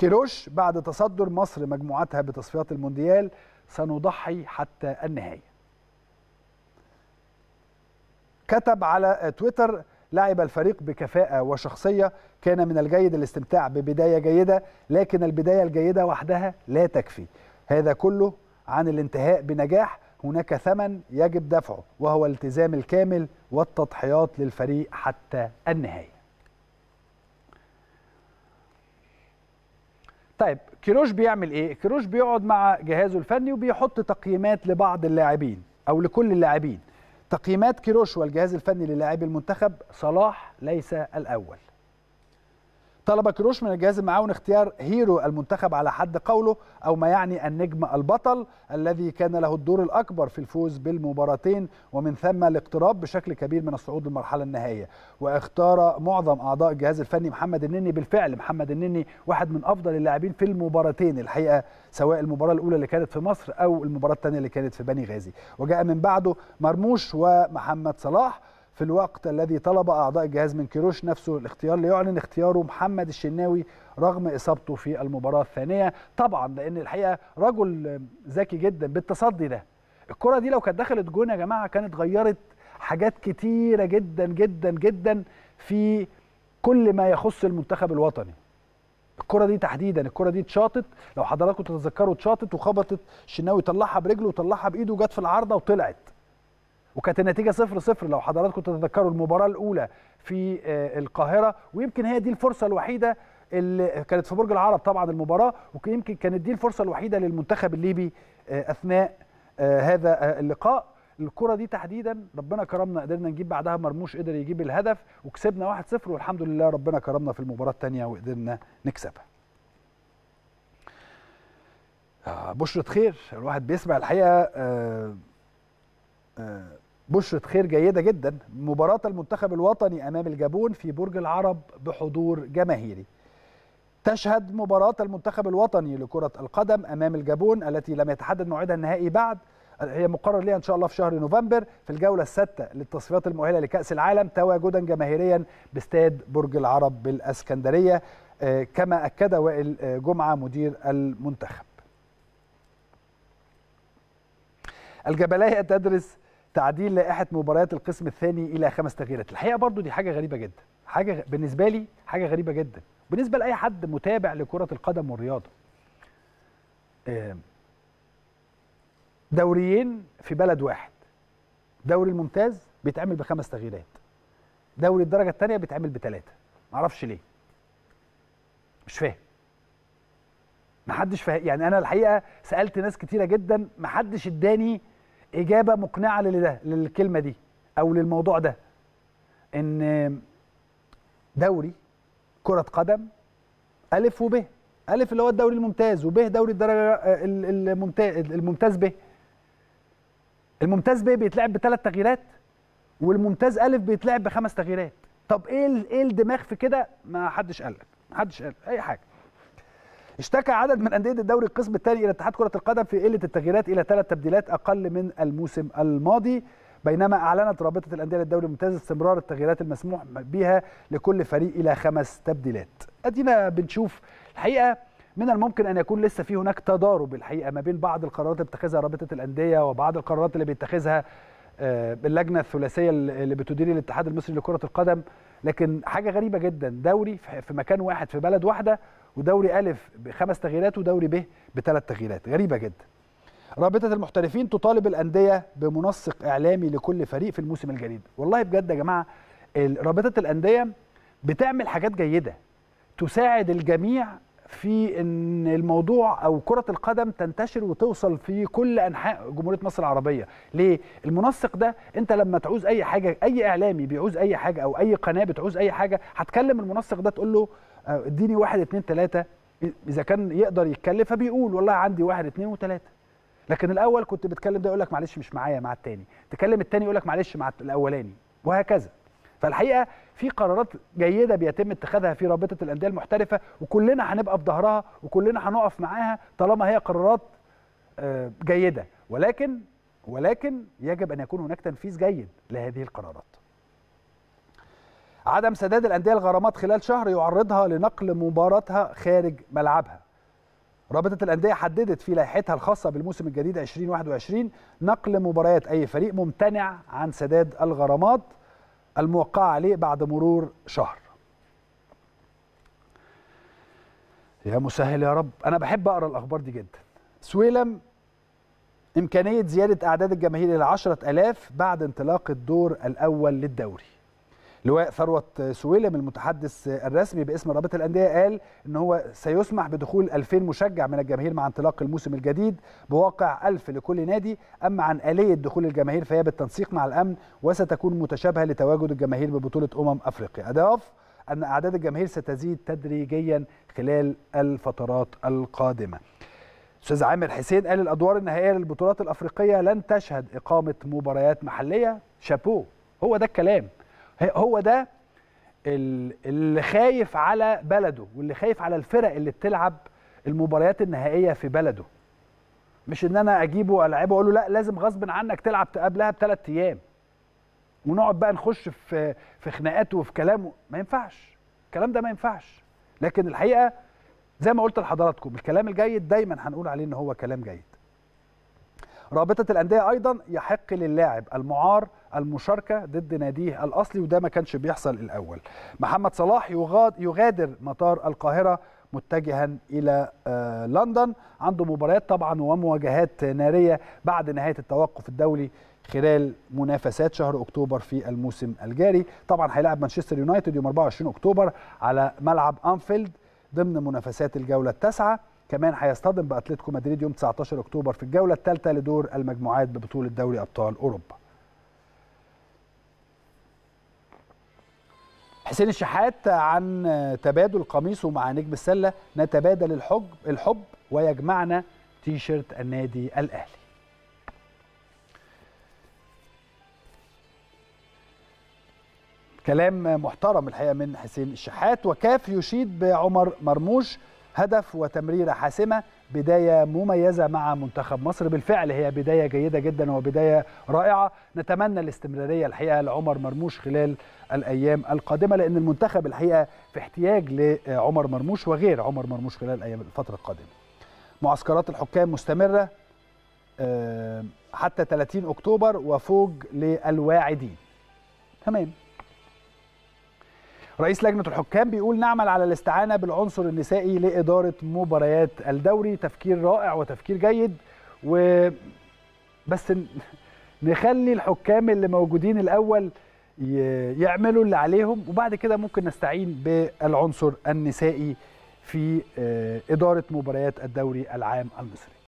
كيروش بعد تصدر مصر مجموعتها بتصفيات المونديال سنضحي حتى النهايه كتب على تويتر لعب الفريق بكفاءة وشخصية كان من الجيد الاستمتاع ببداية جيدة لكن البداية الجيدة وحدها لا تكفي هذا كله عن الانتهاء بنجاح هناك ثمن يجب دفعه وهو الالتزام الكامل والتضحيات للفريق حتى النهاية طيب كيروش بيعمل ايه كيروش بيقعد مع جهازه الفني وبيحط تقييمات لبعض اللاعبين او لكل اللاعبين تقييمات كيروش والجهاز الفني للاعبي المنتخب صلاح ليس الاول طلب كيروش من الجهاز المعاون اختيار هيرو المنتخب على حد قوله او ما يعني النجم البطل الذي كان له الدور الاكبر في الفوز بالمباراتين ومن ثم الاقتراب بشكل كبير من الصعود للمرحله النهائيه واختار معظم اعضاء الجهاز الفني محمد النني بالفعل محمد النني واحد من افضل اللاعبين في المباراتين الحقيقه سواء المباراه الاولى اللي كانت في مصر او المباراه الثانيه اللي كانت في بني غازي وجاء من بعده مرموش ومحمد صلاح في الوقت الذي طلب اعضاء الجهاز من كيروش نفسه الاختيار ليعلن اختياره محمد الشناوي رغم اصابته في المباراه الثانيه طبعا لان الحقيقه رجل ذكي جدا بالتصدي ده الكره دي لو كانت دخلت جون يا جماعه كانت غيرت حاجات كتيره جدا جدا جدا في كل ما يخص المنتخب الوطني الكره دي تحديدا الكره دي اتشاطت لو حضراتكم تتذكروا اتشاطت وخبطت الشناوي طلعها برجله وطلعها بايده وجت في العارضه وطلعت وكانت النتيجه صفر صفر لو حضراتكم تتذكروا المباراه الاولى في القاهره ويمكن هي دي الفرصه الوحيده اللي كانت في برج العرب طبعا المباراه ويمكن كانت دي الفرصه الوحيده للمنتخب الليبي اثناء هذا اللقاء الكره دي تحديدا ربنا كرمنا قدرنا نجيب بعدها مرموش قدر يجيب الهدف وكسبنا 1-0 والحمد لله ربنا كرمنا في المباراه الثانيه وقدرنا نكسبها بشرة خير الواحد بيسمع الحقيقه بشرة خير جيدة جدا مباراة المنتخب الوطني أمام الجابون في برج العرب بحضور جماهيري تشهد مباراة المنتخب الوطني لكرة القدم أمام الجابون التي لم يتحدد موعدها النهائي بعد هي مقرر ليها إن شاء الله في شهر نوفمبر في الجولة السادسة للتصفيات المؤهلة لكأس العالم تواجدا جماهيريا باستاد برج العرب بالأسكندرية كما أكد وائل جمعة مدير المنتخب الجبلية تدرس تعديل لائحه مباريات القسم الثاني الى خمس تغييرات الحقيقه برضو دي حاجه غريبه جدا حاجه بالنسبه لي حاجه غريبه جدا بالنسبه لاي حد متابع لكره القدم والرياضه دوريين في بلد واحد دوري الممتاز بيتعمل بخمس تغييرات دوري الدرجه الثانيه بيتعمل بثلاثه معرفش ليه مش فاهم محدش فاهم يعني انا الحقيقه سالت ناس كتيره جدا محدش اداني اجابه مقنعه لده للكلمه دي او للموضوع ده ان دوري كره قدم الف وب الف اللي هو الدوري الممتاز وب دوري الدرجه الممتاز الممتاز ب الممتاز ب بيتلعب بثلاث تغييرات والممتاز الف بيتلعب بخمس تغييرات طب ايه ايه الدماغ في كده ما حدش قال ما حدش قال اي حاجه اشتكى عدد من انديه الدوري القسم الثاني الى اتحاد كره القدم في قله التغييرات الى ثلاث تبديلات اقل من الموسم الماضي بينما اعلنت رابطه الانديه للدوري الممتاز استمرار التغييرات المسموح بها لكل فريق الى خمس تبديلات ادينا بنشوف الحقيقه من الممكن ان يكون لسه في هناك تضارب الحقيقه ما بين بعض القرارات اللي بتتخذها رابطه الانديه وبعض القرارات اللي بيتخذها اللجنه الثلاثيه اللي بتدير الاتحاد المصري لكره القدم لكن حاجه غريبه جدا دوري في مكان واحد في بلد واحده ودوري الف بخمس تغييرات ودوري ب بثلاث تغييرات غريبه جدا رابطه المحترفين تطالب الانديه بمنسق اعلامي لكل فريق في الموسم الجديد والله بجد يا جماعه رابطه الانديه بتعمل حاجات جيده تساعد الجميع في ان الموضوع او كره القدم تنتشر وتوصل في كل انحاء جمهوريه مصر العربيه ليه المنسق ده انت لما تعوز اي حاجه اي اعلامي بيعوز اي حاجه او اي قناه بتعوز اي حاجه هتكلم المنسق ده تقول له اديني واحد اتنين تلاته اذا كان يقدر يتكلم فبيقول والله عندي واحد اتنين وتلاته لكن الاول كنت بتكلم ده يقول لك معلش مش معايا مع التاني تكلم التاني يقول لك معلش مع الاولاني وهكذا فالحقيقه في قرارات جيده بيتم اتخاذها في رابطه الانديه المحترفه وكلنا هنبقى في ظهرها وكلنا هنقف معاها طالما هي قرارات جيده ولكن ولكن يجب ان يكون هناك تنفيذ جيد لهذه القرارات. عدم سداد الانديه الغرامات خلال شهر يعرضها لنقل مباراتها خارج ملعبها رابطه الانديه حددت في لائحتها الخاصه بالموسم الجديد 2021 نقل مباريات اي فريق ممتنع عن سداد الغرامات الموقعه عليه بعد مرور شهر يا مسهل يا رب انا بحب اقرا الاخبار دي جدا سويلم إمكانية زيادة أعداد الجماهير إلى 10000 بعد انطلاق الدور الأول للدوري. لواء ثروت سويلم المتحدث الرسمي باسم رابطة الأندية قال إن هو سيسمح بدخول 2000 مشجع من الجماهير مع انطلاق الموسم الجديد بواقع 1000 لكل نادي، أما عن آلية دخول الجماهير فهي بالتنسيق مع الأمن وستكون متشابهة لتواجد الجماهير ببطولة أمم أفريقيا. أضاف أن أعداد الجماهير ستزيد تدريجيا خلال الفترات القادمة. استاذ عامر حسين قال الادوار النهائيه للبطولات الافريقيه لن تشهد اقامه مباريات محليه شابو هو ده الكلام هو ده اللي خايف على بلده واللي خايف على الفرق اللي بتلعب المباريات النهائيه في بلده مش ان انا اجيبه العبه واقول له لا لازم غصب عنك تلعب قبلها بثلاث ايام ونقعد بقى نخش في في خناقات وفي كلام ما ينفعش الكلام ده ما ينفعش لكن الحقيقه زي ما قلت لحضراتكم الكلام الجيد دايما هنقول عليه ان هو كلام جيد رابطة الأندية أيضا يحق للاعب المعار المشاركة ضد ناديه الأصلي وده ما كانش بيحصل الأول محمد صلاح يغادر مطار القاهرة متجها إلى لندن عنده مباريات طبعا ومواجهات نارية بعد نهاية التوقف الدولي خلال منافسات شهر اكتوبر في الموسم الجاري طبعا هيلاعب مانشستر يونايتد يوم 24 اكتوبر على ملعب انفيلد ضمن منافسات الجولة التاسعة كمان هيصطدم بأتلتيكو مدريد يوم 19 أكتوبر في الجولة الثالثة لدور المجموعات ببطولة دوري أبطال أوروبا حسين الشحات عن تبادل قميصه مع نجم السلة نتبادل الحب الحب ويجمعنا تيشيرت النادي الأهلي كلام محترم الحقيقه من حسين الشحات وكاف يشيد بعمر مرموش هدف وتمريره حاسمه بدايه مميزه مع منتخب مصر بالفعل هي بدايه جيده جدا وبدايه رائعه نتمنى الاستمراريه الحقيقه لعمر مرموش خلال الايام القادمه لان المنتخب الحقيقه في احتياج لعمر مرموش وغير عمر مرموش خلال الايام الفتره القادمه معسكرات الحكام مستمره حتى 30 اكتوبر وفوج للواعدين تمام رئيس لجنة الحكام بيقول نعمل على الاستعانة بالعنصر النسائي لإدارة مباريات الدوري تفكير رائع وتفكير جيد و بس نخلي الحكام اللي موجودين الأول يعملوا اللي عليهم وبعد كده ممكن نستعين بالعنصر النسائي في إدارة مباريات الدوري العام المصري